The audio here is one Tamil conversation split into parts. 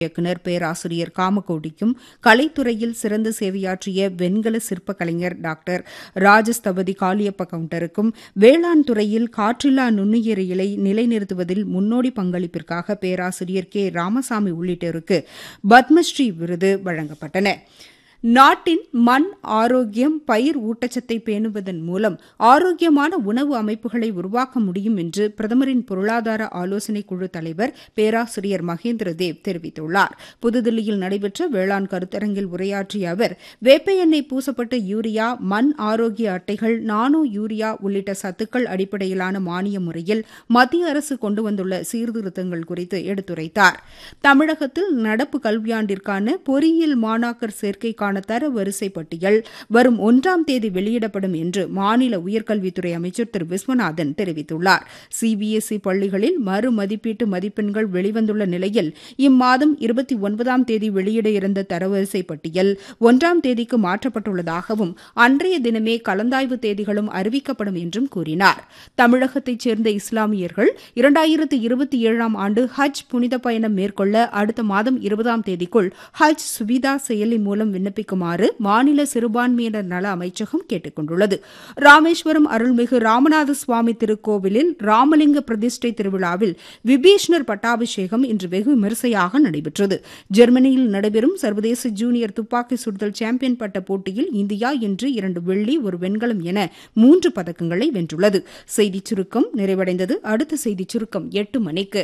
இயக்குநர் பேராசிரியர் காமகோடிக்கும் கலைத்துறையில் சிறந்த சேவையாற்றிய வெண்கல சிற்ப கலைஞர் டாக்டர் ராஜஸ்தபதி காளியப்ப கவுண்டருக்கும் வேளாண் துறையில் காற்றில்லா நுண்ணுயிரியலை நிலைநிறுத்துவதில் முன்னோடி பங்களிப்பிற்காக பேராசிரியர் கே ராமசாமி உள்ளிட்டோருக்கு பத்மஸ்ரீ விருது வழங்கப்பட்டன நாட்டின் மண் ஆரோக்கியம் பயிர் ஊட்டச்சத்தை பேணுவதன் மூலம் ஆரோக்கியமான உணவு அமைப்புகளை உருவாக்க முடியும் என்று பிரதமரின் பொருளாதார ஆலோசனைக் குழு தலைவர் பேராசிரியர் மகேந்திர தேவ் தெரிவித்துள்ளார் புதுதில்லியில் நடைபெற்ற வேளாண் கருத்தரங்கில் உரையாற்றிய அவர் வேப்ப எண்ணெய் பூசப்பட்ட யூரியா மண் ஆரோக்கிய அட்டைகள் நானோ யூரியா உள்ளிட்ட சத்துக்கள் அடிப்படையிலான மானிய முறையில் மத்திய அரசு கொண்டு வந்துள்ள சீர்திருத்தங்கள் குறித்து எடுத்துரைத்தார் தமிழகத்தில் நடப்பு கல்வியாண்டிற்கான பொறியியல் மாணாக்கர் சேர்க்கைக்கான இதற்கான தர வரிசை பட்டியல் வரும் ஒன்றாம் தேதி வெளியிடப்படும் என்று மாநில உயர்கல்வித்துறை அமைச்சர் திரு விஸ்வநாதன் தெரிவித்துள்ளார் சிபிஎஸ்இ பள்ளிகளில் மறுமதிப்பீட்டு மதிப்பெண்கள் வெளிவந்துள்ள நிலையில் இம்மாதம் இருபத்தி ஒன்பதாம் தேதி வெளியிட இருந்த தரவரிசை பட்டியல் ஒன்றாம் தேதிக்கு மாற்றப்பட்டுள்ளதாகவும் அன்றைய தினமே கலந்தாய்வு தேதிகளும் அறிவிக்கப்படும் என்றும் கூறினார் தமிழகத்தைச் சேர்ந்த இஸ்லாமியர்கள் இரண்டாயிரத்து இருபத்தி ஏழாம் ஆண்டு ஹஜ் புனித பயணம் மேற்கொள்ள அடுத்த மாதம் இருபதாம் தேதிக்குள் ஹஜ் சுவிதா செயலி மூலம் விண்ணப்பிக்குமாறு மாநில சிறுபான்மையினர் நல அமைச்சகம் கேட்டுக் கொண்டுள்ளது ராமேஸ்வரம் அருள்மிகு ராமநாத சுவாமி திருக்கோவிலில் ராமலிங்க பிரதிஷ்டை திருவிழாவில் விபீஷ்ணர் பட்டாபிஷேகம் இன்று வெகு விமரிசையாக நடைபெற்றது ஜெர்மனியில் நடைபெறும் சர்வதேச ஜூனியர் துப்பாக்கி சுடுதல் சாம்பியன் பட்ட போட்டியில் இந்தியா இன்று இரண்டு வெள்ளி ஒரு வெண்கலம் என மூன்று பதக்கங்களை வென்றுள்ளது செய்திச் சுருக்கம் நிறைவடைந்தது அடுத்த செய்திச் சுருக்கம் எட்டு மணிக்கு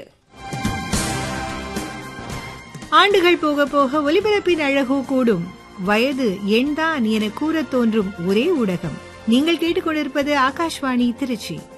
ஆண்டுகள் போக போக ஒலிபரப்பின் அழகோ கூடும் வயது எண்தான் என கூறத் தோன்றும் ஒரே ஊடகம் நீங்கள் கேட்டுக்கொண்டிருப்பது ஆகாஷ்வாணி திருச்சி